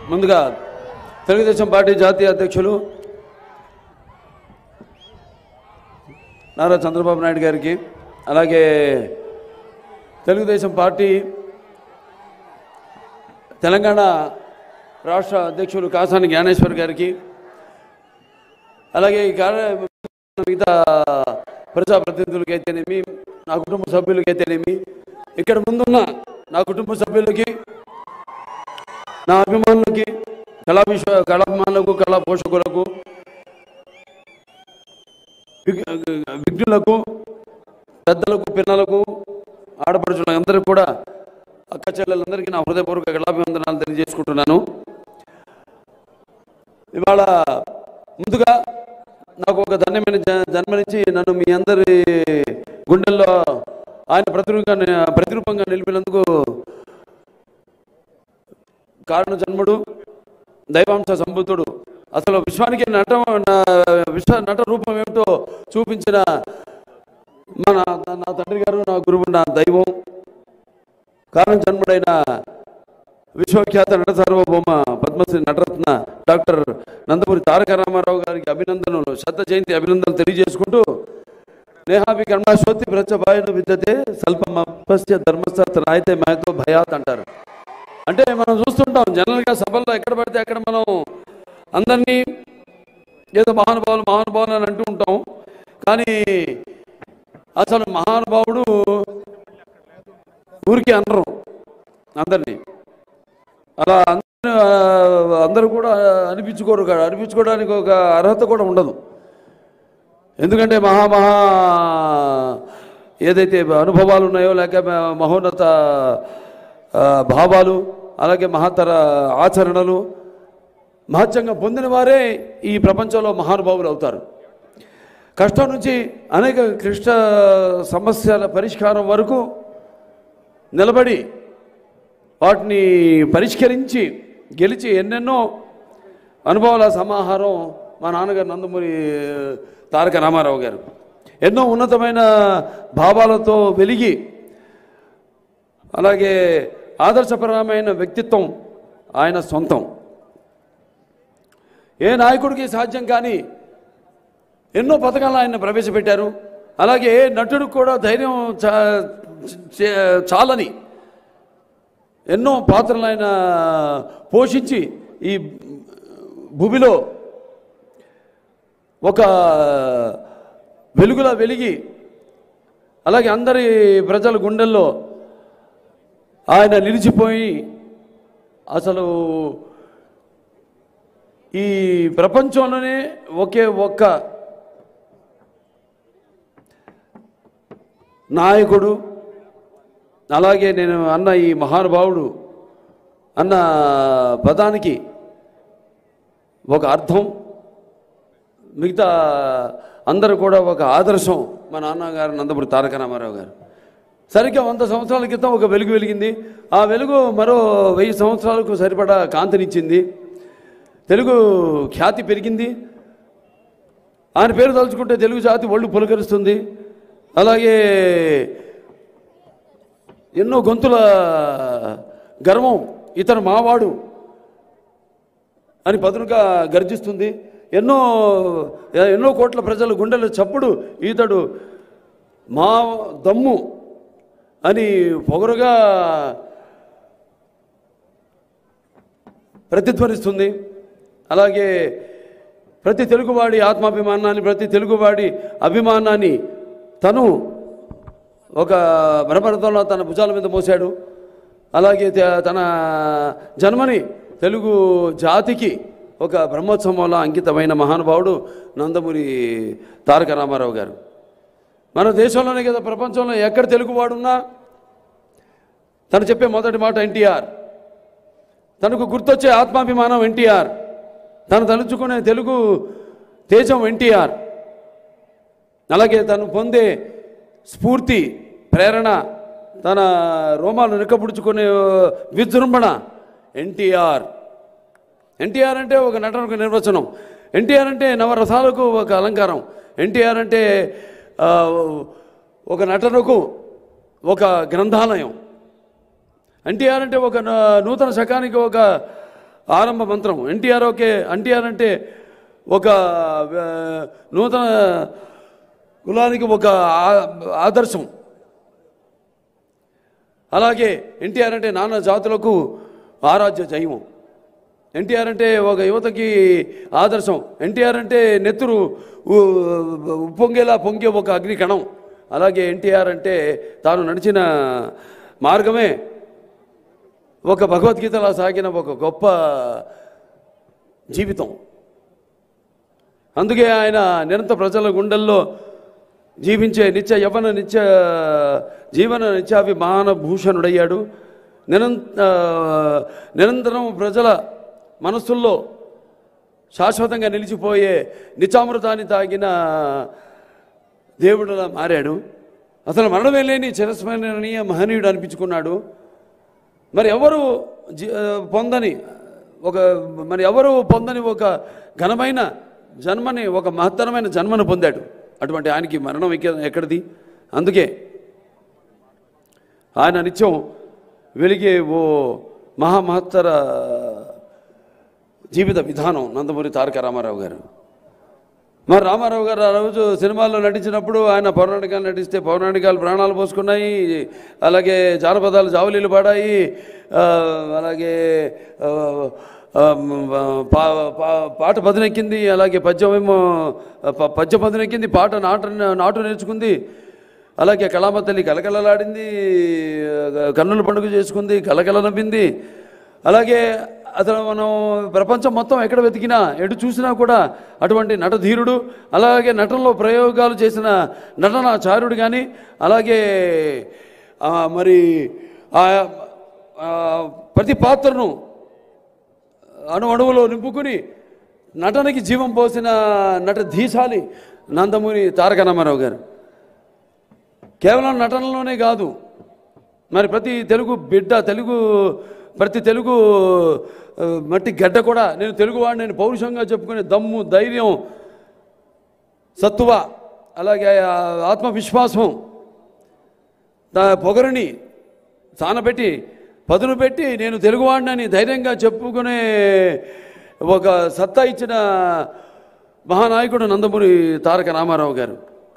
ముందుగా తెలుగుదేశం పార్టీ జాతీయ అధ్యక్షులు నారా చంద్రబాబు నాయుడు గారికి అలాగే తెలుగుదేశం పార్టీ తెలంగాణ రాష్ట్ర అధ్యక్షులు కాసాని జ్ఞానేశ్వర్ గారికి అలాగే ఈ కార్య మిగతా ప్రజాప్రతినిధులకైతేనేమి నా కుటుంబ సభ్యులకైతేనేమి ఇక్కడ ముందున్న నా కుటుంబ సభ్యులకి నా అభిమానులకి కళా విశ్వ కళాభిమానులకు కళా పోషకులకు విగ్- విఘ్నులకు పెద్దలకు పిల్లలకు ఆడపడుచులకు అందరికీ కూడా అక్క చెల్లెలందరికీ నా హృదయపూర్వక కళాభివందనాలు తెలియజేసుకుంటున్నాను ఇవాళ ముందుగా నాకు ఒక ధన్యమైన జ- జన్మనిచ్చి నన్ను మీ అందరి గుండెల్లో ఆయన ప్రతిరూపంగా ప్రతిరూపంగా నిలిపినందుకు కారణ జన్ముడు దైవాంశ సంబుద్ధుడు అసలు విశ్వానికి నట నా- విశ్వ నట రూపం ఏమిటో చూపించిన మన నా తండ్రి గారు నా గురువు నా దైవం కారణ జన్ముడైన విశ్వఖ్యాత నట సార్వభౌమ పద్మశ్రీ నటరత్న డాక్టర్ నందమూరి తారక రామారావు గారికి అభినందనలు శత జయంతి అభినందనలు తెలియజేసుకుంటూ నేహాభి కర్మాశ్వతి ప్రత్యభాయను విద్యతే స్వల్పమపస్య ధర్మశాస్త్ర రాయితే మేతో భయాత్ అంటారు అంటే మనం చూస్తుంటాం జనరల్గా సభల్లో ఎక్కడ పడితే అక్కడ మనం అందరినీ ఏదో మహానుభావులు మహానుభావులు అని అంటూ ఉంటాం కానీ అసలు మహానుభావుడు ఊరికి అనరు అందరినీ అలా అందరూ అందరూ కూడా అనిపించుకోరు కదా అనిపించుకోవడానికి ఒక అర్హత కూడా ఉండదు ఎందుకంటే మహా మహా ఏదైతే అనుభవాలు ఉన్నాయో లేక మ- మహోన్నత ఆ, భావాలు అలాగే మహత్తర ఆచరణలు మహత్యంగా పొందిన వారే ఈ ప్రపంచంలో మహానుభావులు అవుతారు కష్టం నుంచి అనేక క్లిష్ట సమస్యల పరిష్కారం వరకు నిలబడి వాటిని పరిష్కరించి గెలిచి ఎన్నెన్నో అనుభవాల సమాహారం మా నాన్నగారు నందమూరి తారక రామారావు గారు ఎన్నో ఉన్నతమైన భావాలతో వెలిగి అలాగే ఆదర్శపరమైన వ్యక్తిత్వం ఆయన సొంతం ఏ నాయకుడికి సాధ్యం కానీ ఎన్నో పథకాలు ఆయన ప్రవేశపెట్టారు అలాగే ఏ నటుడికి కూడా ధైర్యం చా- చే- చాలని ఎన్నో పాత్రలు ఆయన పోషించి ఈ భూమిలో ఒక వెలుగులా వెలిగి అలాగే అందరి ప్రజల గుండెల్లో ఆయన నిలిచిపోయి అసలు ఈ ప్రపంచంలోనే ఒకే ఒక్క నాయకుడు అలాగే నేను అన్న ఈ మహానుభావుడు అన్న పదానికి ఒక అర్థం మిగతా అందరూ కూడా ఒక ఆదర్శం మా నాన్నగారు నందమూరి తారక రామారావు గారు సరిగ్గా వంద సంవత్సరాల క్రితం ఒక వెలుగు వెలిగింది ఆ వెలుగు మరో వెయ్యి సంవత్సరాలకు సరిపడా కాంతినిచ్చింది తెలుగు ఖ్యాతి పెరిగింది ఆయన పేరు తలుచుకుంటే తెలుగు జాతి ఒళ్ళు పులకరిస్తుంది అలాగే ఎన్నో గొంతుల గర్వం ఇతను మావాడు అని పదునుగా గర్జిస్తుంది ఎన్నో ఎన్నో కోట్ల ప్రజల గుండెల చప్పుడు ఈతడు మా దమ్ము అని పొగరుగా ప్రతిధ్వనిస్తుంది అలాగే ప్రతి తెలుగువాడి ఆత్మాభిమానాన్ని ప్రతి తెలుగువాడి అభిమానాన్ని తను ఒక బ్రహ్మరథంలో తన భుజాల మీద మోసాడు అలాగే త- తన జన్మని తెలుగు జాతికి ఒక బ్రహ్మోత్సవంలో అంకితమైన మహానుభావుడు నందమూరి తారక రామారావు గారు మన దేశంలోనే కదా ప్రపంచంలో ఎక్కడ తెలుగువాడున్నా తను చెప్పే మొదటి మాట ఎన్టీఆర్ తనకు గుర్తొచ్చే ఆత్మాభిమానం ఎన్టీఆర్ తను తలుచుకునే తెలుగు తేజం ఎన్టీఆర్ అలాగే తను పొందే స్ఫూర్తి ప్రేరణ తన రోమాలు నిక్కపుడుచుకునే విజృంభణ ఎన్టీఆర్ ఎన్టీఆర్ అంటే ఒక నటనకు నిర్వచనం ఎన్టీఆర్ అంటే నవరసాలకు ఒక అలంకారం ఎన్టీఆర్ అంటే ఆ, ఒక నటనకు ఒక గ్రంథాలయం ఎన్టీఆర్ అంటే ఒక న- నూతన శకానికి ఒక ఆరంభ మంత్రం ఎన్టీఆర్ ఓకే ఎన్టీఆర్ అంటే ఒక ఆ, నూతన కులానికి ఒక ఆ- ఆదర్శం అలాగే ఎన్టీఆర్ అంటే నాన్న జాతులకు ఆరాధ్య జైవం ఎన్టీఆర్ అంటే ఒక యువతకి ఆదర్శం ఎన్టీఆర్ అంటే నెత్తురు ఉ- ఉప్పొంగేలా పొంగే ఒక అగ్ని కణం అలాగే ఎన్టీఆర్ అంటే తాను నడిచిన మార్గమే ఒక భగవద్గీతలా సాగిన ఒక గొప్ప జీవితం అందుకే ఆయన నిరంతర ప్రజల గుండెల్లో జీవించే నిత్య యవ్వన నిత్య జీవన నిత్యాభిమాన భూషణుడయ్యాడు నిరంత నిరంతరం ప్రజల మనస్సుల్లో శాశ్వతంగా నిలిచిపోయే నిత్యామృతాన్ని తాగిన దేవుడులా మారాడు అసలు మరణమే లేని చిరస్మరణీయ మహనీయుడు అనిపించుకున్నాడు మరి ఎవరు జీ- ఆ, పొందని ఒక మరి ఎవరు పొందని ఒక ఘనమైన జన్మని ఒక మహత్తరమైన జన్మను పొందాడు అటువంటి ఆయనకి మరణం ఎక్క ఎక్కడిది అందుకే ఆయన నిత్యం వెలిగే ఓ మహామహత్తర జీవిత విధానం నందమూరి తారక రామారావు గారు మరి రామారావు గారు ఆ రోజు సినిమాల్లో నటించినప్పుడు ఆయన పౌరాణికాలు నటిస్తే పౌరాణికాలు ప్రాణాలు పోసుకున్నాయి అలాగే జానపదాలు జావలీలు పాడాయి ఆ, అలాగే ఆ, ఆ, పా- పా- పాట పదునెక్కింది అలాగే పద్యం ఏమో ప- పద్య పదునెక్కింది పాట నాట నాటు నేర్చుకుంది అలాగే కళామ తల్లి కలకలలాడింది కన్నుల పండుగ చేసుకుంది కలకల నవ్వింది అలాగే అతను మనం ప్రపంచం మొత్తం ఎక్కడ వెతికినా ఎటు చూసినా కూడా అటువంటి నటధీరుడు అలాగే నటనలో ప్రయోగాలు చేసిన నటనాచార్యుడు కానీ అలాగే ఆ, మరి ఆ ఆ, ప్రతి పాత్రను అణు అణువులో నింపుకుని నటనకి జీవం పోసిన నట ధీశాలి నందమూరి తారక రామారావు గారు కేవలం నటనలోనే కాదు మరి ప్రతి తెలుగు బిడ్డ తెలుగు ప్రతి తెలుగు ఆ, మట్టి గడ్డ కూడా నేను తెలుగువాడిని నేను పౌరుషంగా చెప్పుకునే దమ్ము ధైర్యం సత్తువ అలాగే ఆ ఆత్మవిశ్వాసం దా పొగరుని సానబెట్టి పదును పెట్టి నేను తెలుగువాడినని ధైర్యంగా చెప్పుకునే ఒక సత్తా ఇచ్చిన మహానాయకుడు నందమూరి తారక రామారావు గారు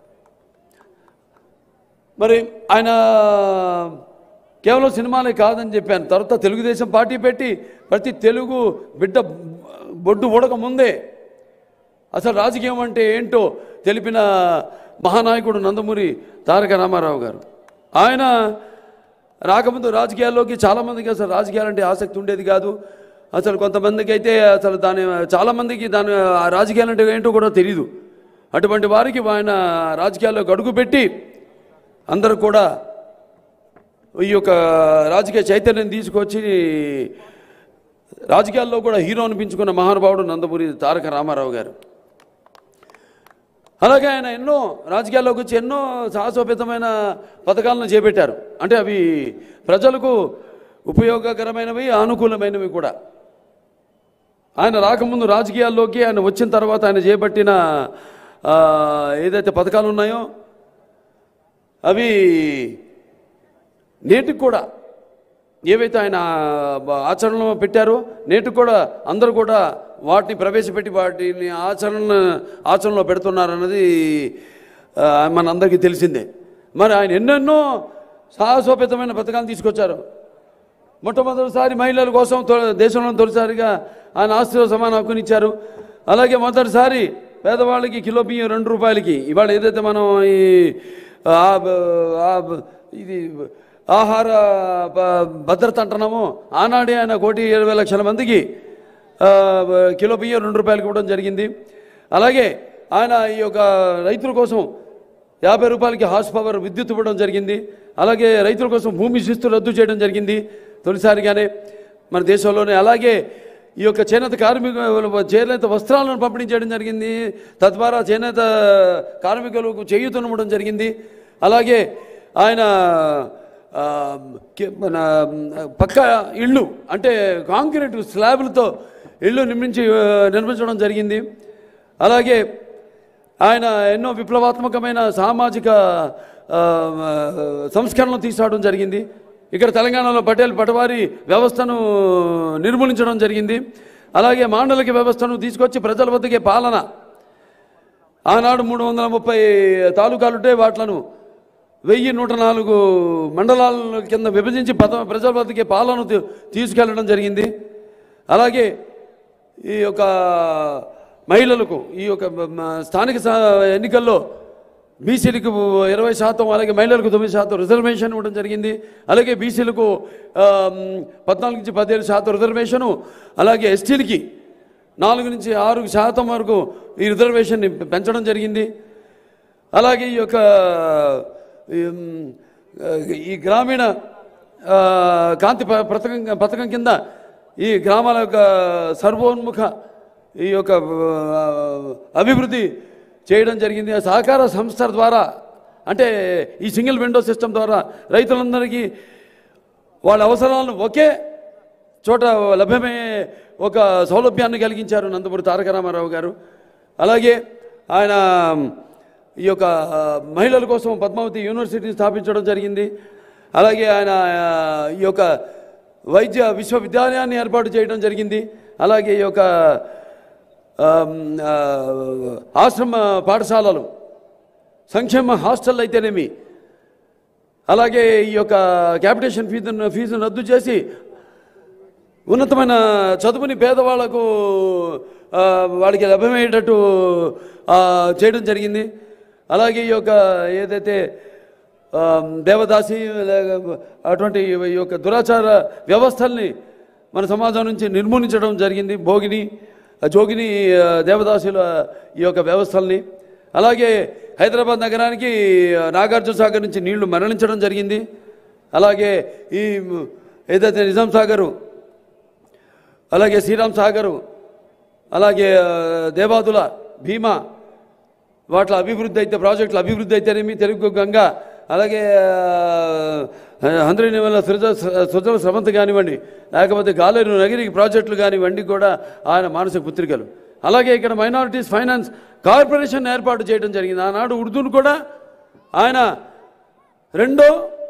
మరి ఆయన కేవలం సినిమాలే కాదని చెప్పాను తర్వాత తెలుగుదేశం పార్టీ పెట్టి ప్రతి తెలుగు బిడ్డ బొడ్డు ఉడక ముందే అసలు రాజకీయం అంటే ఏంటో తెలిపిన మహానాయకుడు నందమూరి తారక రామారావు గారు ఆయన రాకముందు రాజకీయాల్లోకి చాలామందికి అసలు రాజకీయాలంటే ఆసక్తి ఉండేది కాదు అసలు కొంతమందికి అయితే అసలు దాని చాలామందికి దాని ఆ రాజకీయాలంటే ఏంటో కూడా తెలియదు అటువంటి వారికి ఆయన రాజకీయాల్లో గడుగు పెట్టి అందరూ కూడా ఈ యొక్క రాజకీయ చైతన్యం తీసుకొచ్చి రాజకీయాల్లో కూడా హీరో అనిపించుకున్న మహానుభావుడు నందమూరి తారక రామారావు గారు అలాగే ఆయన ఎన్నో రాజకీయాల్లోకి వచ్చి ఎన్నో సాహసోపేతమైన పథకాలను చేపట్టారు అంటే అవి ప్రజలకు ఉపయోగకరమైనవి అనుకూలమైనవి కూడా ఆయన రాకముందు రాజకీయాల్లోకి ఆయన వచ్చిన తర్వాత ఆయన చేపట్టిన ఆ, ఏదైతే పథకాలు ఉన్నాయో అవి నేటికి కూడా ఏవైతే ఆయన బ- ఆచరణలో పెట్టారో నేటికి కూడా అందరూ కూడా వాటిని ప్రవేశపెట్టి వాటిని ఆచరణ ఆచరణలో పెడుతున్నారన్నది ఆ, మనందరికీ తెలిసిందే మరి ఆయన ఎన్నెన్నో సాహసోపేతమైన పథకాలు తీసుకొచ్చారు మొట్టమొదటిసారి మహిళల కోసం తొ- దేశంలో తొలిసారిగా ఆయన ఆస్తిలో సమాన హక్కునిచ్చారు అలాగే మొదటిసారి పేదవాళ్ళకి కిలో బియ్యం రెండు రూపాయలకి ఇవాళ ఏదైతే మనం ఈ ఆ- ఆ- ఇది ఆహార ప- భద్రత అంటున్నామో ఆనాడే ఆయన కోటి ఇరవై లక్షల మందికి ఆ, కిలో బియ్యం రెండు రూపాయలకి ఇవ్వడం జరిగింది అలాగే ఆయన ఈ యొక్క రైతుల కోసం యాభై రూపాయలకి హార్స్ పవర్ విద్యుత్ ఇవ్వడం జరిగింది అలాగే రైతుల కోసం భూమి శిస్తు రద్దు చేయడం జరిగింది తొలిసారిగానే మన దేశంలోనే అలాగే ఈ యొక్క చేనేత కార్మిక చేనేత వస్త్రాలను పంపిణీ చేయడం జరిగింది తద్వారా చేనేత కార్మికులకు చేయూతనివ్వడం జరిగింది అలాగే ఆయన ఆ, కి- మన పక్క ఇళ్ళు అంటే కాంక్రీట్ స్లాబ్లతో ఇళ్ళు నిర్మించి ఆ, నిర్మించడం జరిగింది అలాగే ఆయన ఎన్నో విప్లవాత్మకమైన సామాజిక ఆ, సంస్కరణలు తీసుకురావడం జరిగింది ఇక్కడ తెలంగాణలో పటేల్ పటవారి వ్యవస్థను నిర్మూలించడం జరిగింది అలాగే మాండలిక వ్యవస్థను తీసుకొచ్చి ప్రజల వద్దకే పాలన ఆనాడు మూడు వందల ముప్పై తాలూకాలుంటే వాట్లను వెయ్యి నూట నాలుగు మండలాల కింద విభజించి పద ప్రజల వద్దకే పాలన తీ- తీసుకెళ్లడం జరిగింది అలాగే ఈ యొక్క మహిళలకు ఈ యొక్క మ- స్థానిక స- ఎన్నికల్లో బీసీలకు ఇరవై శాతం అలాగే మహిళలకు తొమ్మిది శాతం రిజర్వేషన్ ఇవ్వడం జరిగింది అలాగే బీసీలకు పద్నాలుగు నుంచి పదిహేడు శాతం రిజర్వేషను అలాగే ఎస్టీలకి నాలుగు నుంచి ఆరు శాతం వరకు ఈ రిజర్వేషన్ని పెంచడం జరిగింది అలాగే ఈ యొక్క ఈ, మ్, ఈ గ్రామీణ ఆ, కాంతి ప- పథకం పథకం కింద ఈ గ్రామాల యొక్క సర్వోన్ముఖ ఈ యొక్క ఆ, అభివృద్ధి చేయడం జరిగింది ఆ సహకార సంస్థ ద్వారా అంటే ఈ సింగిల్ విండో సిస్టమ్ ద్వారా రైతులందరికీ వాళ్ళ అవసరాలను ఒకే చోట లభ్యమయ్యే ఒక సౌలభ్యాన్ని కలిగించారు నందమూరి తారక రామారావు గారు అలాగే ఆయన ఈ యొక్క ఆ, మహిళల కోసం పద్మావతి యూనివర్సిటీని స్థాపించడం జరిగింది అలాగే ఆయన ఆ, ఈ యొక్క వైద్య విశ్వవిద్యాలయాన్ని ఏర్పాటు చేయడం జరిగింది అలాగే ఈ యొక్క ఆమ్, ఆ, ఆశ్రమ పాఠశాలలు సంక్షేమ హాస్టల్ అయితేనేమి అలాగే ఈ యొక్క క్యాపిటేషన్ ఫీజును ఫీజును రద్దు చేసి ఉన్నతమైన చదువుని పేదవాళ్లకు ఆ, వాళ్ళకి లభ్యమయ్యేటట్టు ఆ, చేయడం జరిగింది అలాగే ఈ యొక్క ఏదైతే ఆ, దేవదాసి లేక అటువంటి ఈ యొక్క దురాచార వ్యవస్థల్ని మన సమాజం నుంచి నిర్మూలించడం జరిగింది భోగిని ఆ జోగిని ఆ, దేవదాసుల ఈ యొక్క వ్యవస్థల్ని అలాగే హైదరాబాద్ నగరానికి ఆ, నాగార్జున సాగర్ నుంచి నీళ్లు మరణించడం జరిగింది అలాగే ఈ ఏదైతే నిజాం సాగరు అలాగే శ్రీరామ్ సాగరు అలాగే ఆ, దేవాదుల భీమా వాటి అభివృద్ధి అయితే ప్రాజెక్టుల అభివృద్ధి అయితేనేమి తెలుగు గంగ అలాగే హంద్రీని వల్ల సృజ సృజల స్రవంతి కానివ్వండి లేకపోతే గాలేరు నగిరి ప్రాజెక్టులు కానివ్వండి కూడా ఆయన మానసిక పుత్రికలు అలాగే ఇక్కడ మైనారిటీస్ ఫైనాన్స్ కార్పొరేషన్ ఏర్పాటు చేయడం జరిగింది ఆనాడు ఉర్దూను కూడా ఆయన రెండో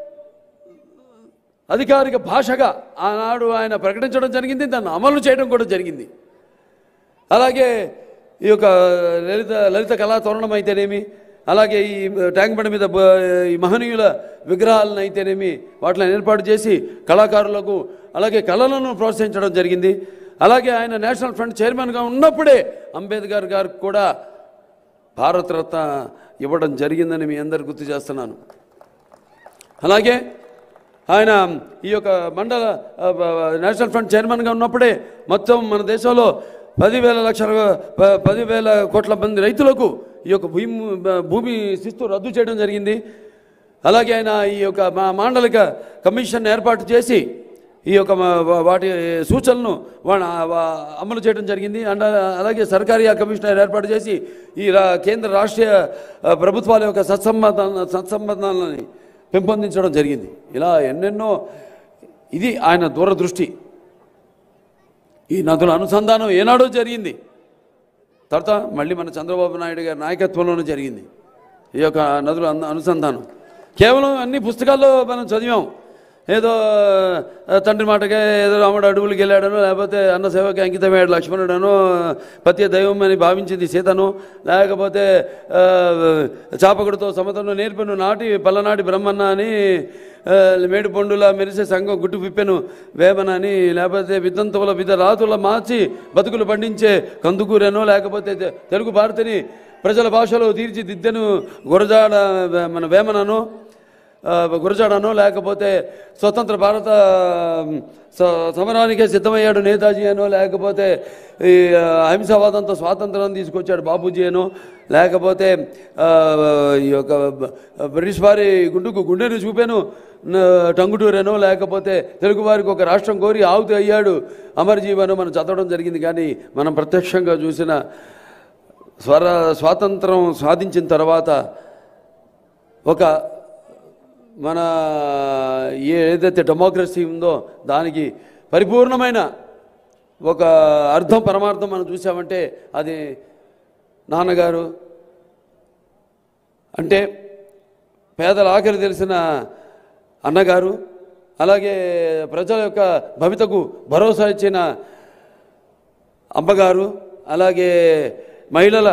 అధికారిక భాషగా ఆనాడు ఆయన ప్రకటించడం జరిగింది దాన్ని అమలు చేయడం కూడా జరిగింది అలాగే ఈ యొక్క లలిత లలిత కళా తోరణం అయితేనేమి అలాగే ఈ ట్యాంక్ బండ మీద బ- ఈ మహనీయుల విగ్రహాలను అయితేనేమి వాటిని ఏర్పాటు చేసి కళాకారులకు అలాగే కళలను ప్రోత్సహించడం జరిగింది అలాగే ఆయన నేషనల్ ఫ్రంట్ చైర్మన్గా ఉన్నప్పుడే అంబేద్కర్ గారికి కూడా భారతరత్న ఇవ్వడం జరిగిందని మీ అందరు గుర్తు చేస్తున్నాను అలాగే ఆయన ఈ యొక్క మండల ఆ, బ- నేషనల్ ఫ్రంట్ చైర్మన్గా ఉన్నప్పుడే మొత్తం మన దేశంలో పదివేల లక్షల ప- పదివేల కోట్ల మంది రైతులకు ఈ యొక్క భూమి భూమి శిస్తు రద్దు చేయడం జరిగింది అలాగే ఆయన ఈ యొక్క మా మాండలిక కమిషన్ ఏర్పాటు చేసి ఈ యొక్క మా- వా- వాటి సూచనలను వాళ్ళ వా- అమలు చేయడం జరిగింది అండ్ అలాగే సర్కారీ కమిషనర్ ఏర్పాటు చేసి ఈ రా- కేంద్ర రాష్ట్రీయ ఆ, ప్రభుత్వాల యొక్క సత్సంబంధ సత్సంబంధాలని పెంపొందించడం జరిగింది ఇలా ఎన్నెన్నో ఇది ఆయన దూరదృష్టి ఈ నదుల అనుసంధానం ఏనాడో జరిగింది తర్వాత మళ్ళీ మన చంద్రబాబు నాయుడు గారి నాయకత్వంలోనే జరిగింది ఈ యొక్క నదుల అను- అనుసంధానం కేవలం అన్ని పుస్తకాల్లో మనం చదివాం ఏదో ఆ, తండ్రి మాటగా ఏదో రాముడు అడవులకు వెళ్ళాడనో లేకపోతే అన్న సేవకి అంకితమయ్యాడు లక్ష్మణుడనో పత్య దైవం అని భావించింది సీతను లేకపోతే ఆ, చాపకుడితో సమతను నేర్పెను నాటి పల్లనాటి బ్రహ్మన్న అని ఆ, మేడి పండుల మెరిసే సంఘం గుట్టు విప్పెను వేమన అని లేకపోతే విద్దంతువుల విధ రాతుల మార్చి బతుకులు పండించే కందుకూరనో లేకపోతే తె- తెలుగు భారతిని ప్రజల భాషలో తీర్చిదిద్దెను గురజాడ మన వేమనను ఆ, గురజాడనో లేకపోతే స్వతంత్ర భారత స- సమరానికే సిద్ధమయ్యాడు నేతాజీ అనో లేకపోతే ఈ ఆ, అహింసావాదంతో స్వాతంత్రం తీసుకొచ్చాడు బాబూజీ అనో లేకపోతే ఆ, ఈ యొక్క బ- బ్రిటిష్ వారి గుండుకు గుండెను చూపాను న- టంగుటూరేనో లేకపోతే తెలుగు వారికి ఒక రాష్ట్రం కోరి ఆవుతి అయ్యాడు అమరజీవనో మనం చదవడం జరిగింది కానీ మనం ప్రత్యక్షంగా చూసిన స్వర స్వాతంత్రం సాధించిన తర్వాత ఒక మన ఏ- ఏదైతే డెమోక్రసీ ఉందో దానికి పరిపూర్ణమైన ఒక అర్థం పరమార్థం మనం చూసామంటే అది నాన్నగారు అంటే పేదల ఆఖరి తెలిసిన అన్నగారు అలాగే ప్రజల యొక్క భవితకు భరోసా ఇచ్చిన అమ్మగారు అలాగే మహిళల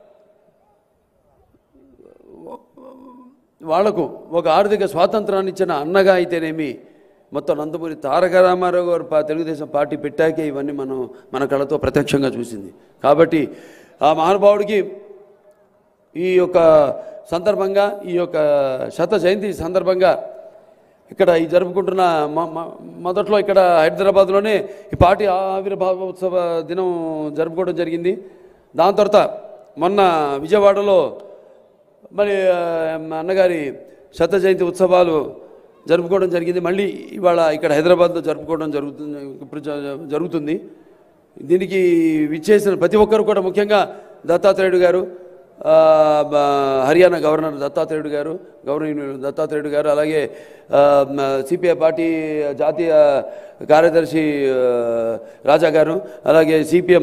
వాళ్లకు ఒక ఆర్థిక స్వాతంత్రాన్ని ఇచ్చిన అన్నగా అయితేనేమి మొత్తం నందమూరి తారక రామారావు గారు పా- తెలుగుదేశం పార్టీ పెట్టాకే ఇవన్నీ మనం మన కళతో ప్రత్యక్షంగా చూసింది కాబట్టి ఆ మహానుభావుడికి ఈ యొక్క సందర్భంగా ఈ యొక్క శత జయంతి సందర్భంగా ఇక్కడ ఈ జరుపుకుంటున్న మ- మ- మొదట్లో ఇక్కడ హైదరాబాద్లోనే ఈ పార్టీ ఆవిర్భావోత్సవ దినం జరుపుకోవడం జరిగింది దాని తర్వాత మొన్న విజయవాడలో మరి ఆ, మా అన్నగారి శత జయంతి ఉత్సవాలు జరుపుకోవడం జరిగింది మళ్ళీ ఇవాళ ఇక్కడ హైదరాబాద్లో జరుపుకోవడం జరుగుతుంది ఇప్పుడు జ- జరుగుతుంది దీనికి విచ్చేసిన ప్రతి ఒక్కరు కూడా ముఖ్యంగా దత్తాత్రేయుడు గారు ఆ, బ- హర్యానా గవర్నర్ దత్తాత్రేయుడు గారు గవర్నర్ దత్తాత్రేయుడు గారు అలాగే సిపిఐ పార్టీ జాతీయ కార్యదర్శి ఆ, రాజా గారు అలాగే సిపిఎం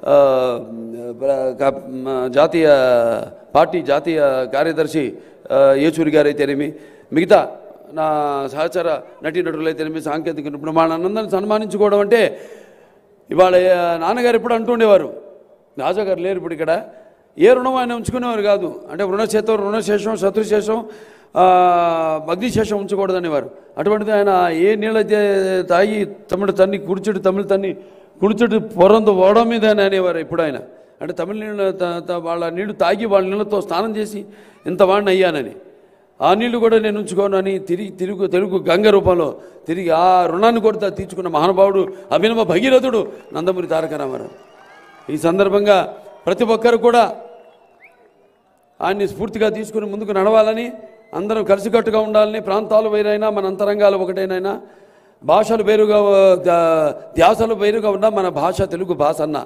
జాతీయ పార్టీ జాతీయ కార్యదర్శి ఆ, ఏచూరి గారు అయితేనేమి మిగతా నా సహచర నటీనటులైతేనేమి సాంకేతిక నిపుణులందరినీ సన్మానించుకోవడం అంటే ఇవాళ ఆ, నాన్నగారు ఎప్పుడు అంటుండేవారు రాజా గారు లేరు ఇప్పుడు ఇక్కడ ఏ రుణం ఆయన ఉంచుకునేవారు కాదు అంటే రుణశేతం రుణశేషం శత్రుశేషం ఆ, అగ్నిశేషం ఉంచకూడదనేవారు అటువంటిది ఆయన ఏ నీళ్ళైతే తాగి తమిళ తన్ని కుడిచుడు తమిళ తన్ని కుడిచుడు పొరంతో ఓడం మీద అని అనేవారు ఇప్పుడు ఆయన అంటే తమిళ నీళ్ళ త- త- వాళ్ళ నీళ్లు తాగి వాళ్ళ నీళ్ళతో స్నానం చేసి ఇంత వాడిని అయ్యానని ఆ నీళ్లు కూడా నేను ఉంచుకోనని తిరిగి తిరుగు తెలుగు గంగ రూపంలో తిరిగి ఆ రుణాన్ని కూడా తీర్చుకున్న మహానుభావుడు అభినవ భగీరథుడు నందమూరి తారక రామారావు ఈ సందర్భంగా ప్రతి ఒక్కరు కూడా ఆయన్ని స్ఫూర్తిగా తీసుకుని ముందుకు నడవాలని అందరం కలిసికట్టుగా ఉండాలని ప్రాంతాలు వేరైనా మన అంతరంగాలు ఒకటైనా భాషలు వేరుగా ద- ధ్యాసలు వేరుగా ఉన్నా మన భాష తెలుగు భాష అన్న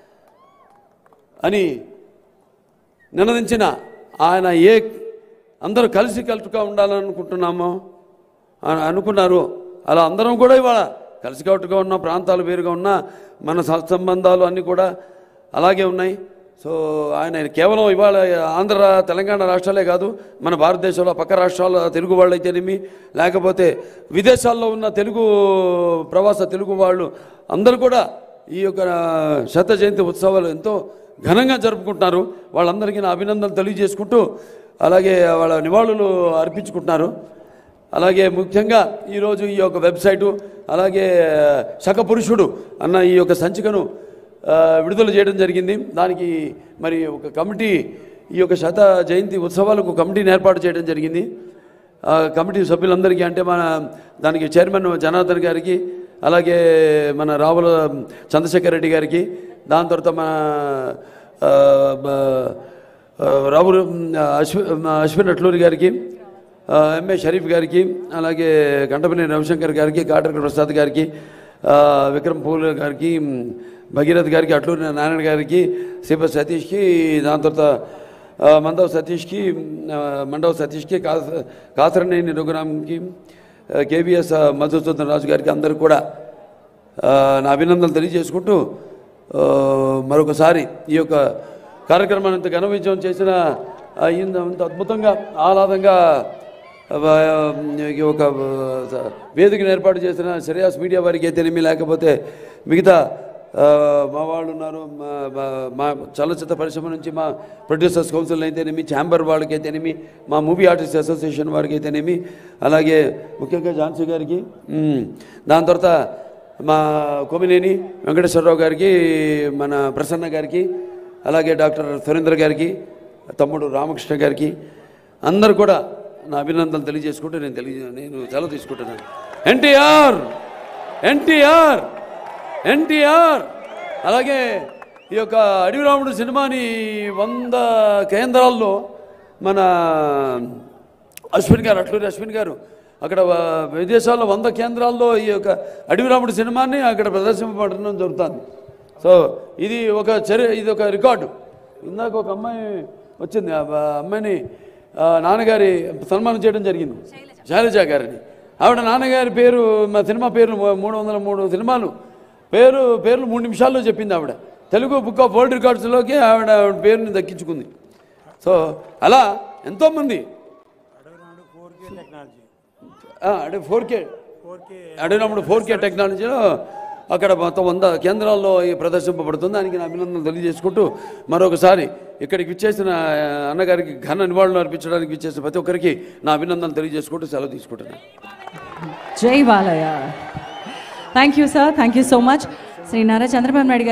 అని నినదించిన ఆయన ఏ అందరూ కలిసి కలుపుగా ఉండాలనుకుంటున్నామో అని అనుకున్నారు అలా అందరం కూడా ఇవాళ కలిసికట్టుగా ఉన్న ప్రాంతాలు వేరుగా ఉన్న మన స- సంబంధాలు అన్నీ కూడా అలాగే ఉన్నాయి సో ఆయన కేవలం ఇవాళ ఆంధ్ర తెలంగాణ రాష్ట్రాలే కాదు మన భారతదేశంలో పక్క రాష్ట్రాల తెలుగు వాళ్ళు అయితేనేమి లేకపోతే విదేశాల్లో ఉన్న తెలుగు ప్రవాస తెలుగు వాళ్ళు అందరూ కూడా ఈ యొక్క శత జయంతి ఉత్సవాలు ఎంతో ఘనంగా జరుపుకుంటున్నారు వాళ్ళందరికీ నా అభినందనలు తెలియజేసుకుంటూ అలాగే వాళ్ళ నివాళులు అర్పించుకుంటున్నారు అలాగే ముఖ్యంగా ఈరోజు ఈ యొక్క వెబ్సైటు అలాగే శకపురుషుడు అన్న ఈ యొక్క సంచికను ఆ, విడుదల చేయడం జరిగింది దానికి మరి ఒక కమిటీ ఈ యొక్క శత జయంతి ఉత్సవాలకు కమిటీని ఏర్పాటు చేయడం జరిగింది ఆ కమిటీ సభ్యులందరికీ అంటే మన దానికి చైర్మన్ జనార్దన్ గారికి అలాగే మన రావుల చంద్రశేఖర్ రెడ్డి గారికి దాని తర్వాత మన ఆ, బ- ఆ, రావు అశ్వి అశ్విన్ అట్లూరి గారికి ఆ, ఎంఏ షరీఫ్ గారికి అలాగే గంటపల్లి రవిశంకర్ గారికి కాటర్క ప్రసాద్ గారికి ఆ, విక్రమ్ పూల్ గారికి మ్, భగీరథ్ గారికి అట్లూరి నారాయణ గారికి సిప సతీష్కి దాని తర్వాత ఆ, మండవ్ సతీష్కి ఆ, మండవ్ సతీష్కి కాస కాసరనేని రఘురామ్కి ఆ, కేవీఎస్ మధుసూదన్ రాజు గారికి అందరూ కూడా ఆ, నా అభినందనలు తెలియజేసుకుంటూ ఆ, మరొకసారి ఈ యొక్క కార్యక్రమాన్ని ఇంత ఘన విజయం చేసిన ఆ, ఇంత ఇంత అద్భుతంగా ఆహ్లాదంగా ఆ, ఈ ఒక ఆ, వేదికను ఏర్పాటు చేసిన శ్రేయాస్ మీడియా వారికి అయితేనేమి లేకపోతే మిగతా ఆ, మా వాళ్ళు ఉన్నారు మా మా- మా చలనచిత్ర పరిశ్రమ నుంచి మా ప్రొడ్యూసర్స్ కౌన్సిల్ అయితేనేమి ఛాంబర్ వాళ్ళకి అయితేనేమి మా మూవీ ఆర్టిస్ట్ అసోసియేషన్ వారికి అయితేనేమి అలాగే ముఖ్యంగా ఝాన్సీ గారికి ఉమ్, దాని తర్వాత మా కొమినేని వెంకటేశ్వరరావు గారికి మన ప్రసన్న గారికి అలాగే డాక్టర్ సురేంద్ర గారికి తమ్ముడు రామకృష్ణ గారికి అందరు కూడా నా అభినందనలు తెలియజేసుకుంటూ నేను తెలియ నేను సెలవు తీసుకుంటున్నాను ఎన్టీఆర్ ఎన్టీఆర్ ఎన్టీఆర్ అలాగే ఈ యొక్క అడవిరాముడు సినిమాని వంద కేంద్రాల్లో మన అశ్విన్ గారు అట్లూరి అశ్విన్ గారు అక్కడ వ- విదేశాల్లో వంద కేంద్రాల్లో ఈ యొక్క అడవిరాముడు సినిమాని అక్కడ ప్రదర్శింపబడడం జరుగుతుంది సో ఇది ఒక చర్య ఇది ఒక రికార్డు ఇందాక ఒక అమ్మాయి వచ్చింది ఆ బ- అమ్మాయిని ఆ, నాన్నగారి సన్మానం చేయడం జరిగింది శైలజ గారిని ఆవిడ నాన్నగారి పేరు మా సినిమా పేర్లు మూ- మూడు వందల మూడు సినిమాలు పేరు పేర్లు మూడు నిమిషాల్లో చెప్పింది ఆవిడ తెలుగు బుక్ ఆఫ్ వరల్డ్ రికార్డ్స్లోకి ఆవిడ ఆవిడ పేరుని దక్కించుకుంది సో అలా ఎంతోమంది అడవినాడు ఫోర్ కే టెక్నాలజీ ఆ, అంటే ఫోర్ కే అడిగినప్పుడు ఫోర్ కే టెక్నాలజీలో అక్కడ మొత్తం వంద కేంద్రాల్లో ఈ ప్రదర్శింపబడుతుంది దానికి నా అభినందనలు తెలియజేసుకుంటూ మరొకసారి ఇక్కడికి విచ్చేసిన ఆ, అన్నగారికి ఘన నివాళులు అర్పించడానికి విచ్చేసిన ప్రతి ఒక్కరికి నా అభినందనలు తెలియజేసుకుంటూ సెలవు తీసుకుంటున్నాను జై Balayya thank you sir thank you so much Sri Nara Chandrababu Naidu గారు